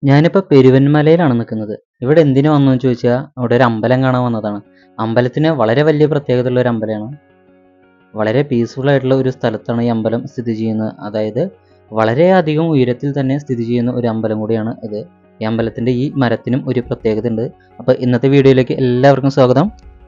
ഞാനിപ്പോൾ പെരുവന്മലയിലാണ് നിൽക്കുന്നത് ഇവിടെ എന്തിനു വന്നു എന്ന് ചോദിച്ചാൽ അവിടെ ഒരു അമ്പലം കാണാൻ വന്നതാണ് അമ്പലത്തിന് വളരെ വലിയ പ്രത്യേകത ഉള്ള ഒരു അമ്പലമാണ് വളരെ പീസ്ഫുൾ ആയിട്ടുള്ള ഒരു സ്ഥലത്താണ് ഈ അമ്പലം സ്ഥിതി ചെയ്യുന്നത് അതായത് വളരെയധികം ഉയരത്തിൽ തന്നെ സ്ഥിതി ചെയ്യുന്ന ഒരു അമ്പലം കൂടിയാണ് ഇത് ഈ അമ്പലത്തിൻ്റെ ഈ മരത്തിനും ഒരു പ്രത്യേകത ഉണ്ട് അപ്പോൾ ഇന്നത്തെ വീഡിയോയിലേക്ക് എല്ലാവർക്കും സ്വാഗതം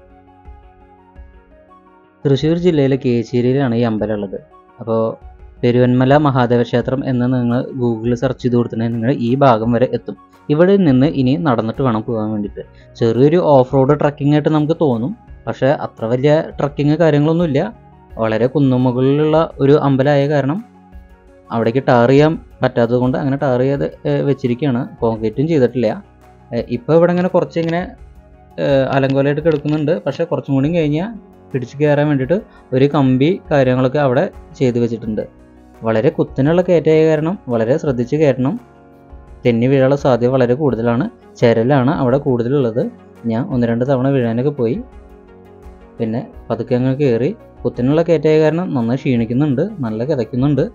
തൃശ്ശൂർ ജില്ലയിലെ കേച്ചേരിയിലാണ് ഈ അമ്പലം ഉള്ളത് അപ്പോൾ പെരുവന്മല മഹാദേവ ക്ഷേത്രം എന്ന് നിങ്ങൾ ഗൂഗിളിൽ സെർച്ച് ചെയ്ത് കൊടുത്തിട്ടുണ്ടെങ്കിൽ നിങ്ങൾ ഈ ഭാഗം വരെ എത്തും ഇവിടെ നിന്ന് ഇനി നടന്നിട്ട് വേണം പോകാൻ വേണ്ടിയിട്ട് ചെറിയൊരു ഓഫ് റോഡ് ട്രക്കിംഗ് ആയിട്ട് നമുക്ക് തോന്നും പക്ഷേ അത്ര വലിയ ട്രക്കിങ് കാര്യങ്ങളൊന്നുമില്ല വളരെ കുന്നുമുകളിലുള്ള ഒരു അമ്പലമായ കാരണം അവിടേക്ക് ടാർ ചെയ്യാൻ പറ്റാത്തത് കൊണ്ട് അങ്ങനെ ടാർ ചെയ്ത് ഏഹ്, വെച്ചിരിക്കുകയാണ് കോൺക്രീറ്റും ചെയ്തിട്ടില്ല ഇപ്പോൾ ഇവിടെ ഇങ്ങനെ കുറച്ച് ഇങ്ങനെ ഏഹ്, അലങ്കോലമായിട്ട് കിടക്കുന്നുണ്ട് പക്ഷേ കുറച്ചും കൂടി കഴിഞ്ഞാൽ പിടിച്ച് കയറാൻ വേണ്ടിയിട്ട് ഒരു കമ്പി കാര്യങ്ങളൊക്കെ അവിടെ ചെയ്തു വെച്ചിട്ടുണ്ട് വളരെ കുത്തനുള്ള കയറ്റായ കാരണം വളരെ ശ്രദ്ധിച്ച് കയറ്റണം തെന്നി വീഴാനുള്ള സാധ്യത വളരെ കൂടുതലാണ് ചരലാണ് അവിടെ കൂടുതലുള്ളത് ഞാൻ ഒന്ന് രണ്ട് തവണ വീഴാനൊക്കെ പോയി പിന്നെ പതുക്കെ അങ്ങ് കയറി കുത്തനുള്ള കയറ്റായ കാരണം നന്നായി ക്ഷീണിക്കുന്നുണ്ട് നല്ല കിതയ്ക്കുന്നുണ്ട്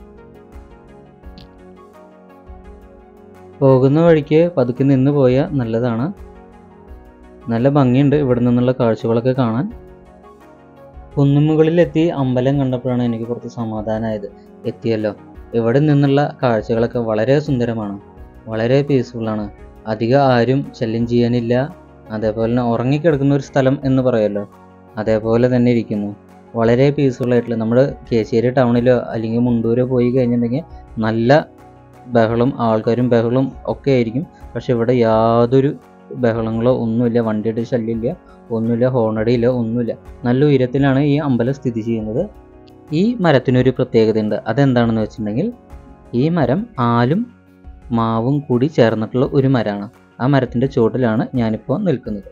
പോകുന്ന വഴിക്ക് പതുക്കെ നിന്ന് പോയാൽ നല്ലതാണ് നല്ല ഭംഗിയുണ്ട് ഇവിടെ നിന്നുള്ള കാഴ്ചകളൊക്കെ കാണാൻ കുന്നുമുകളിലെത്തി അമ്പലം കണ്ടപ്പോഴാണ് എനിക്ക് കുറച്ച് സമാധാനമായത് എത്തിയല്ലോ ഇവിടെ നിന്നുള്ള കാഴ്ചകളൊക്കെ വളരെ സുന്ദരമാണ് വളരെ പീസ്ഫുള്ളാണ് അധികം ആരും ശല്യം ചെയ്യാനില്ല അതേപോലെ തന്നെ ഉറങ്ങിക്കിടക്കുന്ന ഒരു സ്ഥലം എന്ന് പറയുമല്ലോ അതേപോലെ തന്നെ ഇരിക്കുന്നു വളരെ പീസ്ഫുൾ ആയിട്ടുള്ള നമ്മൾ കേശേരി ടൗണിലോ അല്ലെങ്കിൽ മുണ്ടൂരോ പോയി കഴിഞ്ഞിട്ടുണ്ടെങ്കിൽ നല്ല ബഹളം ആൾക്കാരും ബഹളം ഒക്കെ ആയിരിക്കും പക്ഷെ ഇവിടെ യാതൊരു ബഹളങ്ങളോ ഒന്നുമില്ല വണ്ടിയുടെ ശല്യമില്ല ഒന്നുമില്ല ഹോണടിയില്ല ഒന്നുമില്ല നല്ല ഉയരത്തിലാണ് ഈ അമ്പലം സ്ഥിതി ചെയ്യുന്നത് ഈ മരത്തിനൊരു പ്രത്യേകതയുണ്ട് അതെന്താണെന്ന് വെച്ചിട്ടുണ്ടെങ്കിൽ ഈ മരം ആലും മാവും കൂടി ചേർന്നിട്ടുള്ള ഒരു മരമാണ് ആ മരത്തിൻ്റെ ചുവട്ടിലാണ് ഞാനിപ്പോൾ നിൽക്കുന്നത്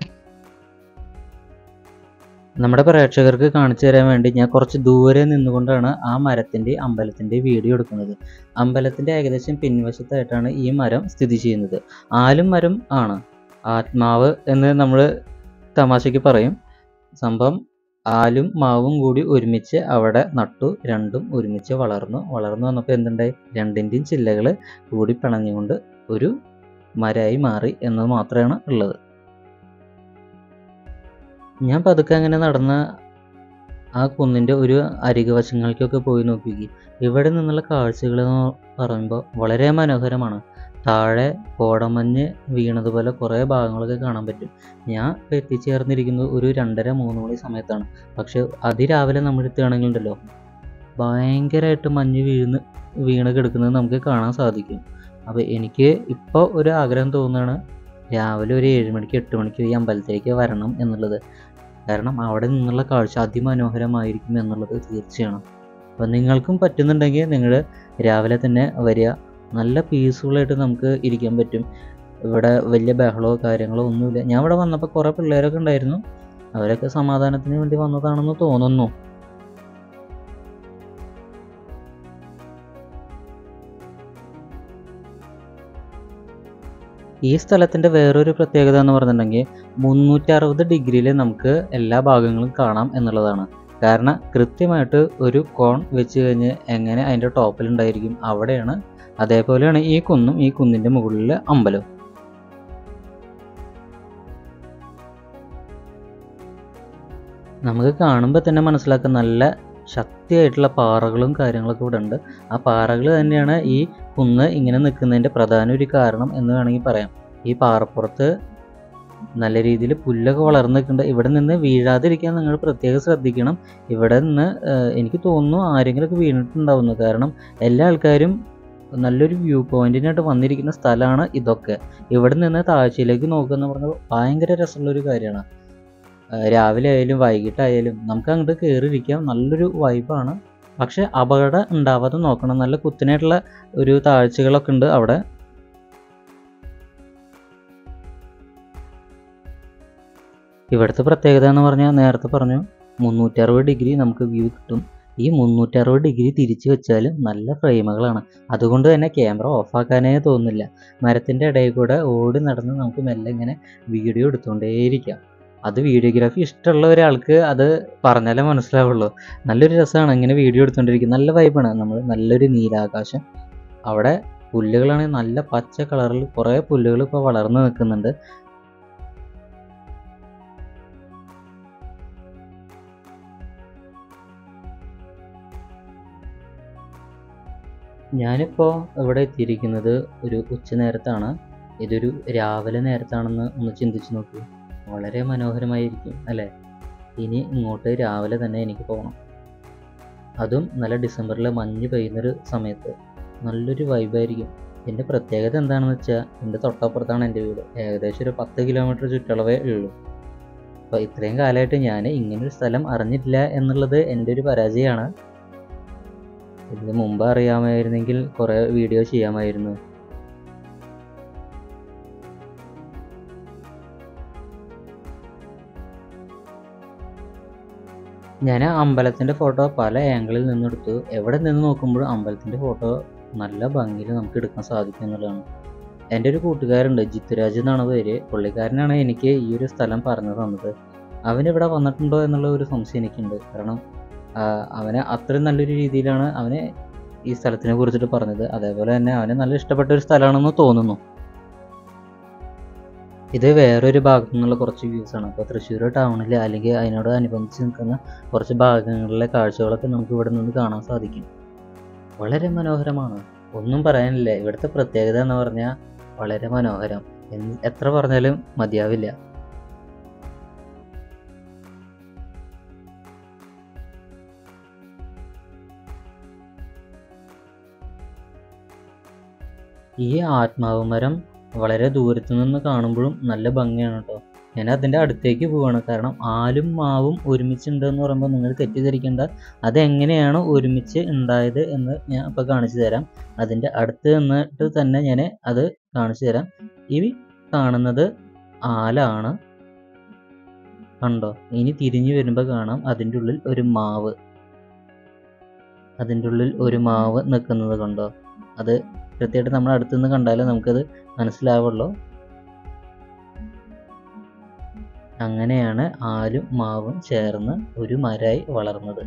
നമ്മുടെ പ്രേക്ഷകർക്ക് കാണിച്ചു തരാൻ വേണ്ടി ഞാൻ കുറച്ച് ദൂരെ നിന്നുകൊണ്ടാണ് ആ മരത്തിൻ്റെ അമ്പലത്തിൻ്റെ വീഡിയോ എടുക്കുന്നത് അമ്പലത്തിൻ്റെ ഏകദേശം പിൻവശത്തായിട്ടാണ് ഈ മരം സ്ഥിതി ചെയ്യുന്നത് ആലും മരം ആണ് ആത്മാവ് എന്ന് നമ്മൾ തമാശയ്ക്ക് പറയും സംഭവം ആലും മാവും കൂടി ഒരുമിച്ച് അവിടെ നട്ടു രണ്ടും ഒരുമിച്ച് വളർന്നു വളർന്നു വന്നപ്പോൾ എന്തുണ്ടായി രണ്ടിൻ്റെയും ചില്ലകൾ കൂടി പിണഞ്ഞുകൊണ്ട് ഒരു മരമായി മാറി എന്നത് മാത്രമാണ് ഉള്ളത് ഞാൻ പതുക്കെ അങ്ങനെ നടന്ന് ആ കുന്നിൻ്റെ ഒരു അരികു വശങ്ങളിലേക്കൊക്കെ പോയി നോക്കി ഇവിടെ നിന്നുള്ള കാഴ്ചകൾ എന്ന് പറയുമ്പോൾ വളരെ മനോഹരമാണ് താഴെ കോടമഞ്ഞ് വീണതുപോലെ കുറേ ഭാഗങ്ങളൊക്കെ കാണാൻ പറ്റും ഞാൻ ഇപ്പോൾ എത്തിച്ചേർന്നിരിക്കുന്നത് ഒരു രണ്ടര മൂന്ന് മണി സമയത്താണ് പക്ഷെ അതിരാവിലെ നമ്മൾ എത്തുകയാണെങ്കിൽ ഉണ്ടല്ലോ ഭയങ്കരമായിട്ട് മഞ്ഞ് വീഴുന്ന വീണ് കിടക്കുന്നത് നമുക്ക് കാണാൻ സാധിക്കും അപ്പോൾ എനിക്ക് ഇപ്പോൾ ഒരു ആഗ്രഹം തോന്നുകയാണ് രാവിലെ ഒരു ഏഴ് മണിക്ക് എട്ട് മണിക്ക് ഈ അമ്പലത്തിലേക്ക് വരണം എന്നുള്ളത് കാരണം അവിടെ നിന്നുള്ള കാഴ്ച അതിമനോഹരമായിരിക്കും എന്നുള്ളത് തീർച്ചയാണ് അപ്പോൾ നിങ്ങൾക്കും പറ്റുന്നുണ്ടെങ്കിൽ നിങ്ങൾ രാവിലെ തന്നെ വരിക നല്ല പീസ്ഫുള്ളായിട്ട് നമുക്ക് ഇരിക്കാൻ പറ്റും ഇവിടെ വലിയ ബഹളമോ കാര്യങ്ങളോ ഒന്നുമില്ല ഞാൻ ഇവിടെ വന്നപ്പോൾ കുറേ പിള്ളേരൊക്കെ ഉണ്ടായിരുന്നു അവരൊക്കെ സമാധാനത്തിന് വേണ്ടി വന്നതാണെന്ന് തോന്നുന്നു ഈ സ്ഥലത്തിൻ്റെ വേറൊരു പ്രത്യേകത എന്ന് പറഞ്ഞിട്ടുണ്ടെങ്കിൽ മുന്നൂറ്ററുപത് ഡിഗ്രിയിൽ നമുക്ക് എല്ലാ ഭാഗങ്ങളും കാണാം എന്നുള്ളതാണ് കാരണം കൃത്യമായിട്ട് ഒരു കോൺ വെച്ച് കഴിഞ്ഞ് എങ്ങനെ അതിൻ്റെ ടോപ്പിലുണ്ടായിരിക്കും അവിടെയാണ് അതേപോലെയാണ് ഈ കുന്നും ഈ കുന്നിൻ്റെ മുകളിലെ അമ്പലവും നമുക്ക് കാണുമ്പോൾ തന്നെ മനസ്സിലാക്കാൻ നല്ല ശക്തിയായിട്ടുള്ള പാറകളും കാര്യങ്ങളൊക്കെ ഇവിടെ ഉണ്ട് ആ പാറകൾ തന്നെയാണ് ഈ കുന്ന് ഇങ്ങനെ നിൽക്കുന്നതിൻ്റെ പ്രധാന ഒരു കാരണം എന്ന് വേണമെങ്കിൽ പറയാം ഈ പാറപ്പുറത്ത് നല്ല രീതിയിൽ പുല്ലൊക്കെ വളർന്ന് നിൽക്കുന്നുണ്ട് ഇവിടെ നിന്ന് വീഴാതിരിക്കാൻ നിങ്ങൾ പ്രത്യേകം ശ്രദ്ധിക്കണം ഇവിടെ നിന്ന് ഏഹ്, എനിക്ക് തോന്നുന്നു ആരെങ്കിലുമൊക്കെ വീണിട്ടുണ്ടാവുന്നു കാരണം എല്ലാ ആൾക്കാരും നല്ലൊരു വ്യൂ പോയിന്റിനായിട്ട് വന്നിരിക്കുന്ന സ്ഥലമാണ് ഇതൊക്കെ ഇവിടെ നിന്ന് താഴ്ചയിലേക്ക് നോക്കുക എന്ന് പറഞ്ഞാൽ ഭയങ്കര രസമുള്ള ഒരു കാര്യമാണ് രാവിലെ ആയാലും വൈകിട്ടായാലും നമുക്ക് അങ്ങോട്ട് കയറിയിരിക്കാം നല്ലൊരു വൈബാണ് പക്ഷെ അപകടം ഉണ്ടാവാതെ നോക്കണം നല്ല കുത്തനായിട്ടുള്ള ഒരു താഴ്ചകളൊക്കെ ഉണ്ട് അവിടെ ഇവിടുത്തെ പ്രത്യേകത എന്ന് പറഞ്ഞാൽ നേരത്തെ പറഞ്ഞു മുന്നൂറ്ററുപത് ഡിഗ്രി നമുക്ക് വ്യൂ കിട്ടും ഈ മുന്നൂറ്ററുപത് ഡിഗ്രി തിരിച്ചു വെച്ചാൽ നല്ല ഫ്രെയിമുകളാണ് അതുകൊണ്ട് തന്നെ ക്യാമറ ഓഫാക്കാനേ തോന്നുന്നില്ല മരത്തിൻ്റെ ഇടയിൽ കൂടെ ഓടി നടന്ന് നമുക്ക് മെല്ലെ ഇങ്ങനെ വീഡിയോ എടുത്തുകൊണ്ടേയിരിക്കാം അത് വീഡിയോഗ്രാഫി ഇഷ്ടമുള്ള ഒരാൾക്ക് അത് പറഞ്ഞാലേ മനസ്സിലാവുള്ളൂ നല്ലൊരു രസമാണ് ഇങ്ങനെ വീഡിയോ എടുത്തുകൊണ്ടിരിക്കുന്നത് നല്ല വൈബാണ് നമ്മൾ നല്ലൊരു നീലാകാശം അവിടെ പുല്ലുകളാണെങ്കിൽ നല്ല പച്ച കളറിൽ കുറേ പുല്ലുകൾ ഇപ്പോൾ വളർന്നു നിൽക്കുന്നുണ്ട് ഞാനിപ്പോൾ ഇവിടെ എത്തിയിരിക്കുന്നത് ഒരു ഉച്ച നേരത്താണ് ഇതൊരു രാവിലെ നേരത്താണെന്ന് ഒന്ന് ചിന്തിച്ച് നോക്കൂ വളരെ മനോഹരമായിരിക്കും അല്ലേ ഇനി ഇങ്ങോട്ട് രാവിലെ തന്നെ എനിക്ക് പോകണം അതും നല്ല ഡിസംബറിലെ മഞ്ഞ് പെയ്യുന്നൊരു സമയത്ത് നല്ലൊരു വൈബായിരിക്കും എൻ്റെ പ്രത്യേകത എന്താണെന്ന് വെച്ചാൽ എൻ്റെ തൊട്ടപ്പുറത്താണ് എൻ്റെ വീട് ഏകദേശം ഒരു പത്ത് കിലോമീറ്റർ ചുറ്റളവേ ഉള്ളൂ അപ്പോൾ ഇത്രയും കാലമായിട്ട് ഞാൻ ഇങ്ങനൊരു സ്ഥലം അറിഞ്ഞിട്ടില്ല എന്നുള്ളത് എൻ്റെ ഒരു പരാജയമാണ് ഇതിന് മുമ്പ് അറിയാമായിരുന്നെങ്കിൽ കുറേ വീഡിയോ ചെയ്യാമായിരുന്നു ഞാൻ ആ അമ്പലത്തിൻ്റെ ഫോട്ടോ പല ആംഗിളിൽ നിന്നെടുത്തു എവിടെ നിന്ന് നോക്കുമ്പോഴും അമ്പലത്തിൻ്റെ ഫോട്ടോ നല്ല ഭംഗിയിൽ നമുക്ക് എടുക്കാൻ സാധിക്കും എന്നുള്ളതാണ് എൻ്റെ ഒരു കൂട്ടുകാരുണ്ട് ജിത്തുരാജ് എന്നാണ് പേര് പുള്ളിക്കാരനാണ് എനിക്ക് ഈ ഒരു സ്ഥലം പറഞ്ഞു തന്നത് അവനിവിടെ വന്നിട്ടുണ്ടോ എന്നുള്ള ഒരു സംശയം എനിക്കുണ്ട് കാരണം ആ, അവന് അത്രയും നല്ലൊരു രീതിയിലാണ് അവന് ഈ സ്ഥലത്തിനെ കുറിച്ചിട്ട് പറഞ്ഞത് അതേപോലെ തന്നെ അവന് നല്ല ഇഷ്ടപ്പെട്ട ഒരു സ്ഥലമാണെന്ന് തോന്നുന്നു ഇത് വേറൊരു ഭാഗത്തു നിന്നുള്ള കുറച്ച് വ്യൂസ് ആണ് അപ്പോൾ തൃശ്ശൂർ ടൗണിൽ അല്ലെങ്കിൽ അതിനോട് അനുബന്ധിച്ച് നിൽക്കുന്ന കുറച്ച് ഭാഗങ്ങളിലെ കാഴ്ചകളൊക്കെ നമുക്ക് ഇവിടെ നിന്ന് കാണാൻ സാധിക്കും വളരെ മനോഹരമാണ് ഒന്നും പറയാനില്ല ഇവിടുത്തെ പ്രത്യേകത എന്ന് പറഞ്ഞാൽ വളരെ മനോഹരം എന്ത് എത്ര പറഞ്ഞാലും മതിയാവില്ല ഈ ആത്മാവ് മരം വളരെ ദൂരത്തു നിന്ന് കാണുമ്പോഴും നല്ല ഭംഗിയാണ് കേട്ടോ ഞാൻ അതിൻ്റെ അടുത്തേക്ക് പോവാണ് കാരണം ആലും മാവും ഒരുമിച്ചുണ്ട് എന്ന് പറയുമ്പോൾ നിങ്ങൾ തെറ്റിദ്ധരിക്കേണ്ട അതെങ്ങനെയാണ് ഒരുമിച്ച് ഉണ്ടായത് എന്ന് ഞാൻ ഇപ്പോൾ കാണിച്ചു തരാം അതിൻ്റെ അടുത്ത് നിന്നിട്ട് തന്നെ ഞാൻ അത് കാണിച്ചു തരാം ഈ കാണുന്നത് ആലാണ് കണ്ടോ ഇനി തിരിഞ്ഞു വരുമ്പോൾ കാണാം അതിൻ്റെ ഉള്ളിൽ ഒരു മാവ് അതിൻ്റെ ഉള്ളിൽ ഒരു മാവ് നിൽക്കുന്നത് കണ്ടോ അത് കൃത്യമായിട്ട് നമ്മൾ അടുത്തുനിന്ന് കണ്ടാലേ നമുക്കത് മനസ്സിലാവുള്ളൂ അങ്ങനെയാണ് ആലും മാവും ചേർന്ന് ഒരു മരമായി വളർന്നത്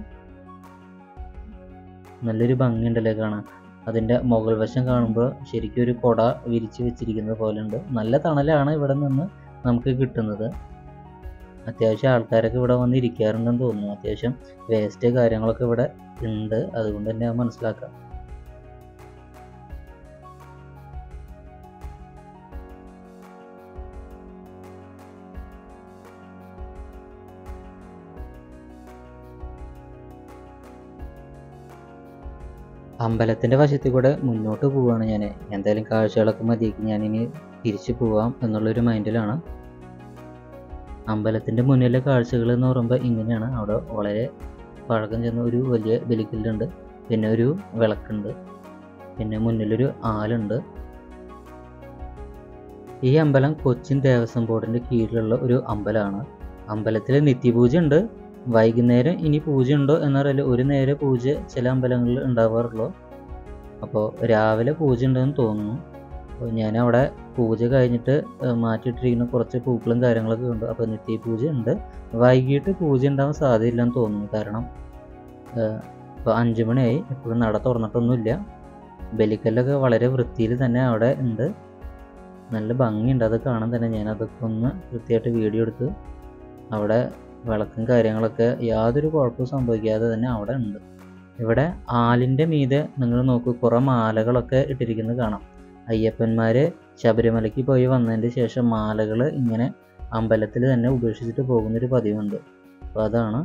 നല്ലൊരു ഭംഗിയുണ്ടല്ലേ കാണാൻ അതിൻ്റെ മുകൾ വശം കാണുമ്പോൾ ശരിക്കും ഒരു കുട വിരിച്ച് വെച്ചിരിക്കുന്നത് പോലെ ഉണ്ട് നല്ല തണലാണ് ഇവിടെ നിന്ന് നമുക്ക് കിട്ടുന്നത് അത്യാവശ്യം ആൾക്കാരൊക്കെ ഇവിടെ വന്ന് ഇരിക്കാറുണ്ടെന്ന് തോന്നുന്നു അത്യാവശ്യം വേസ്റ്റ് കാര്യങ്ങളൊക്കെ ഇവിടെ ഉണ്ട് അതുകൊണ്ട് തന്നെ അത് മനസ്സിലാക്കാം അമ്പലത്തിൻ്റെ വശത്തിൽ കൂടെ മുന്നോട്ട് പോവുകയാണ് ഞാൻ എന്തായാലും കാഴ്ചകളൊക്കെ മതിയാക്കി ഞാനിനി തിരിച്ചു പോവാം എന്നുള്ളൊരു മൈൻഡിലാണ് അമ്പലത്തിൻ്റെ മുന്നിലെ കാഴ്ചകൾ എന്ന് പറയുമ്പോൾ ഇങ്ങനെയാണ് അവിടെ വളരെ പഴക്കം ചെന്ന ഒരു വലിയ ബലിക്കല്ലുണ്ട് പിന്നെ ഒരു വിളക്കുണ്ട് പിന്നെ മുന്നിലൊരു ആലുണ്ട് ഈ അമ്പലം കൊച്ചിൻ ദേവസ്വം ബോർഡിൻ്റെ കീഴിലുള്ള ഒരു അമ്പലമാണ് അമ്പലത്തിൽ നിത്യപൂജ ഉണ്ട് വൈകുന്നേരം ഇനി പൂജ ഉണ്ടോ എന്നറിയില്ല ഒരു നേരെ പൂജ ചില അമ്പലങ്ങളിൽ ഉണ്ടാവാറുള്ളൂ അപ്പോൾ രാവിലെ പൂജ ഉണ്ടെന്ന് തോന്നുന്നു അപ്പോൾ ഞാൻ അവിടെ പൂജ കഴിഞ്ഞിട്ട് ഏഹ്, മാറ്റിയിട്ടിരിക്കുന്ന കുറച്ച് പൂക്കളും കാര്യങ്ങളൊക്കെ ഉണ്ട് അപ്പോൾ നിത്യ പൂജ ഉണ്ട് വൈകിട്ട് പൂജ ഉണ്ടാവാൻ സാധ്യതയില്ലെന്ന് തോന്നുന്നു കാരണം ഏഹ്, ഇപ്പോൾ അഞ്ച് മണിയായി ഇപ്പോഴും നട തുറന്നിട്ടൊന്നുമില്ല ബലിക്കല്ലൊക്കെ വളരെ വൃത്തിയിൽ തന്നെ അവിടെ ഉണ്ട് നല്ല ഭംഗിയുണ്ട് അത് കാണാൻ തന്നെ ഞാൻ അതൊക്കെ ഒന്ന് കൃത്യമായിട്ട് വീഡിയോ എടുത്ത് അവിടെ വിളക്കും കാര്യങ്ങളൊക്കെ യാതൊരു കുഴപ്പവും സംഭവിക്കാതെ തന്നെ അവിടെ ഉണ്ട് ഇവിടെ ആലിൻ്റെ മീതെ നിങ്ങൾ നോക്കൂ കുറേ മാലകളൊക്കെ ഇട്ടിരിക്കുന്നത് കാണാം അയ്യപ്പന്മാർ ശബരിമലയ്ക്ക് പോയി വന്നതിന് ശേഷം മാലകൾ ഇങ്ങനെ അമ്പലത്തിൽ തന്നെ ഉപേക്ഷിച്ചിട്ട് പോകുന്നൊരു പതിവുണ്ട് അപ്പോൾ അതാണ്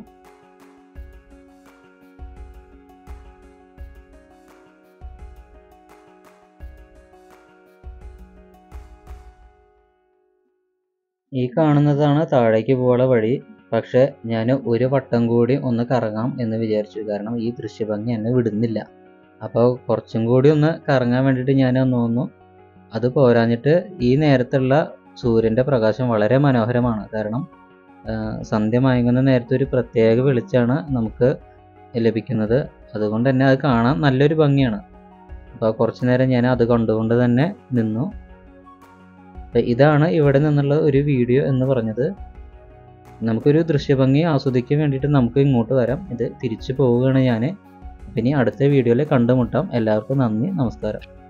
ഈ കാണുന്നതാണ് താഴേക്ക് പോകാനുള്ള വഴി പക്ഷെ ഞാൻ ഒരു വട്ടം കൂടി ഒന്ന് കറങ്ങാം എന്ന് വിചാരിച്ചു കാരണം ഈ ദൃശ്യഭംഗി എന്നെ വിടുന്നില്ല അപ്പോൾ കുറച്ചും കൂടി ഒന്ന് കറങ്ങാൻ വേണ്ടിയിട്ട് ഞാൻ ഒന്ന് വന്നു അത് പോരാഞ്ഞിട്ട് ഈ നേരത്തുള്ള സൂര്യൻ്റെ പ്രകാശം വളരെ മനോഹരമാണ് കാരണം ആ, സന്ധ്യ മയങ്ങുന്ന നേരത്തെ ഒരു പ്രത്യേക വെളിച്ചമാണ് നമുക്ക് ലഭിക്കുന്നത് അതുകൊണ്ട് തന്നെ അത് കാണാൻ നല്ലൊരു ഭംഗിയാണ് അപ്പോൾ കുറച്ച് നേരം ഞാൻ അത് കണ്ടുകൊണ്ട് തന്നെ നിന്നു അപ്പോൾ ഇതാണ് ഇവിടെ നിന്നുള്ള ഒരു വീഡിയോ എന്ന് പറഞ്ഞത് നമുക്കൊരു ദൃശ്യഭംഗി ആസ്വദിക്കാൻ വേണ്ടിയിട്ട് നമുക്ക് ഇങ്ങോട്ട് വരാം ഇത് തിരിച്ചു പോവുകയാണ് ഞാൻ ഇനി അടുത്ത വീഡിയോയിൽ കണ്ടുമുട്ടാം എല്ലാവർക്കും നന്ദി നമസ്കാരം